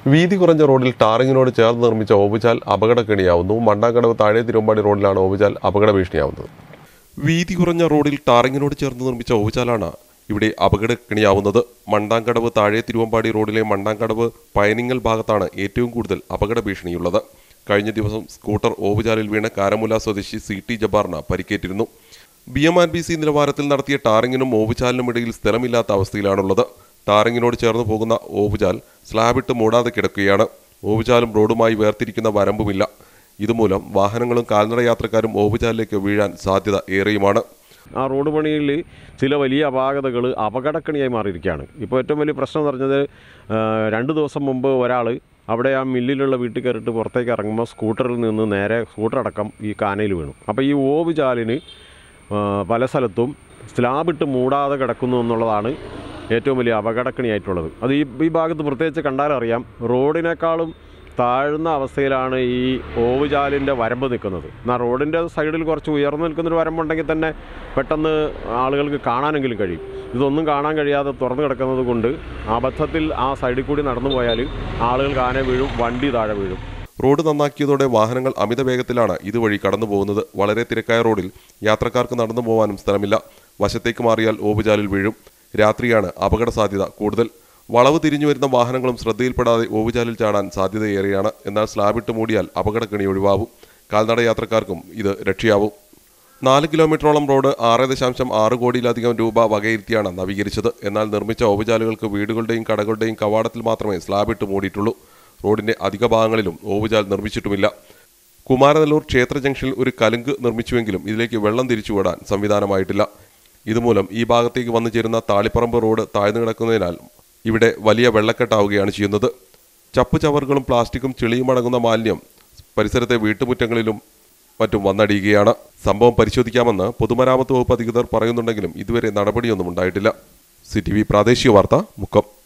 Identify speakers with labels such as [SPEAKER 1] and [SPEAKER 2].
[SPEAKER 1] വീതി കുറഞ്ഞ റോഡിൽ ടാറിങ്ങിനോട് ചേർന്ന് നിർമ്മിച്ച ഓവുചാൽ അപകടക്കെണിയാവുന്നു മണ്ണാങ്കടവ് താഴെ തിരുവമ്പാടി റോഡിലാണ് ഓവുചാൽ അപകട ഭീഷണിയാവുന്നത് വീതി കുറഞ്ഞ റോഡിൽ ടാറിങ്ങിനോട് ചേർന്ന് നിർമ്മിച്ച ഓവുചാലാണ് ഇവിടെ അപകടക്കെണിയാവുന്നത് മണ്ടാങ്കടവ് താഴെ തിരുവമ്പാടി റോഡിലെ മണ്ടാങ്കടവ് പയനിങ്ങൽ ഭാഗത്താണ് ഏറ്റവും കൂടുതൽ അപകട ഭീഷണിയുള്ളത് കഴിഞ്ഞ ദിവസം സ്കൂട്ടർ ഓവുചാലിൽ വീണ് കാരമുല സ്വദേശി സി ടി ജബ്ബാറിന് പരിക്കേറ്റിരുന്നു B M R B C നിലവാരത്തിൽ നടത്തിയ ടാറിങ്ങിനും ഓവുചാലിനും ഇടയിൽ സ്ഥലമില്ലാത്ത അവസ്ഥയിലാണുള്ളത് ടാറിങ്ങിനോട് ചേർന്ന് പോകുന്ന ഓവുചാൽ സ്ലാബിട്ട് മൂടാതെ കിടക്കുകയാണ് ഓവുചാലും റോഡുമായി വേർതിരിക്കുന്ന വരമ്പുമില്ല ഇതുമൂലം വാഹനങ്ങളും കാൽനട യാത്രക്കാരും ഓവുചാലിലേക്ക് വീഴാൻ സാധ്യത ഏറെയുമാണ്
[SPEAKER 2] ആ റോഡ് പണിയിൽ ചില വലിയ അപാകതകൾ അപകടക്കണിയായി മാറിയിരിക്കുകയാണ് ഇപ്പോൾ ഏറ്റവും വലിയ പ്രശ്നം എന്ന് പറഞ്ഞത് ആ, രണ്ട് ദിവസം മുമ്പ് ഒരാൾ അവിടെ ആ മില്ലിലുള്ള വീട്ടിൽ കയറിയിട്ട് പുറത്തേക്ക് ഇറങ്ങുമ്പോൾ സ്കൂട്ടറിൽ നിന്ന് നേരെ സ്കൂട്ടർ അടക്കം ഈ കാനയിൽ വീണു അപ്പോൾ ഈ ഓവ് ചാലിന് ആ, പല സ്ഥലത്തും സ്ലാബിട്ട് മൂടാതെ കിടക്കുന്നു എന്നുള്ളതാണ് ഏറ്റവും വലിയ അപകടക്കണിയായിട്ടുള്ളത് അത് ഈ ഈ ഭാഗത്ത് പ്രത്യേകിച്ച് കണ്ടാലറിയാം റോഡിനേക്കാളും താഴ്ന്ന അവസ്ഥയിലാണ് ഈ ഓവുചാലിൻ്റെ വരമ്പ് നിൽക്കുന്നത് എന്നാൽ റോഡിൻ്റെ സൈഡിൽ കുറച്ച് ഉയർന്നു നിൽക്കുന്നൊരു വരമ്പുണ്ടെങ്കിൽ തന്നെ പെട്ടെന്ന് ആളുകൾക്ക് കാണാനെങ്കിലും കഴിയും ഇതൊന്നും കാണാൻ കഴിയാതെ തുറന്നു കിടക്കുന്നത് കൊണ്ട് അബദ്ധത്തിൽ ആ സൈഡിൽ കൂടി നടന്നു പോയാൽ ആളുകൾക്ക് ആന വീഴും വണ്ടി താഴെ വീഴും
[SPEAKER 1] റോഡ് നന്നാക്കിയതോടെ വാഹനങ്ങൾ അമിത വേഗത്തിലാണ് ഇതുവഴി കടന്നു പോകുന്നത് വളരെ തിരക്കായ റോഡിൽ യാത്രക്കാർക്ക് നടന്നു പോകാനും സ്ഥലമില്ല വശത്തേക്ക് മാറിയാൽ ഓവുചാലിൽ വീഴും രാത്രിയാണ് അപകട സാധ്യത കൂടുതൽ വളവ് തിരിഞ്ഞു വരുന്ന വാഹനങ്ങളും ശ്രദ്ധയിൽപ്പെടാതെ ഓവുചാലിൽ ചാടാൻ സാധ്യതയേറെയാണ് എന്നാൽ സ്ലാബിട്ട് മൂടിയാൽ അപകടക്കണി ഒഴിവാകും കാൽനട യാത്രക്കാർക്കും ഇത് രക്ഷയാവും നാല് കിലോമീറ്ററോളം റോഡ് ആറ് ദശാംശം ആറ് കോടിയിലധികം രൂപ വകയിരുത്തിയാണ് നവീകരിച്ചത് എന്നാൽ നിർമ്മിച്ച ഓവുചാലുകൾക്ക് വീടുകളുടെയും കടകളുടെയും കവാടത്തിൽ മാത്രമേ സ്ലാബിട്ട് മൂടിയിട്ടുള്ളൂ റോഡിന്റെ അധിക ഭാഗങ്ങളിലും ഓവുചാൽ നിർമ്മിച്ചിട്ടുമില്ല കുമാരനെല്ലൂർ ക്ഷേത്ര ജംഗ്ഷനിൽ ഒരു കലുങ്ക് നിർമ്മിച്ചുവെങ്കിലും ഇതിലേക്ക് വെള്ളം തിരിച്ചുവിടാൻ സംവിധാനമായിട്ടില്ല ഇതുമൂലം ഈ ഭാഗത്തേക്ക് വന്നു ചേരുന്ന താളിപ്പറമ്പ് റോഡ് താഴ്ന്നു കിടക്കുന്നതിനാൽ ഇവിടെ വലിയ വെള്ളക്കെട്ടാവുകയാണ് ചെയ്യുന്നത് ചപ്പ് ചവറുകളും പ്ലാസ്റ്റിക്കും ചെളിയും അടങ്ങുന്ന മാലിന്യം പരിസരത്തെ വീട്ടുമുറ്റങ്ങളിലും മറ്റും വന്നടിയുകയാണ് സംഭവം പരിശോധിക്കാമെന്ന് പൊതുമരാമത്ത് വകുപ്പ് അധികൃതർ പറയുന്നുണ്ടെങ്കിലും ഇതുവരെ നടപടിയൊന്നും ഉണ്ടായിട്ടില്ല സി ടി വി പ്രാദേശിക വാർത്ത മുക്കം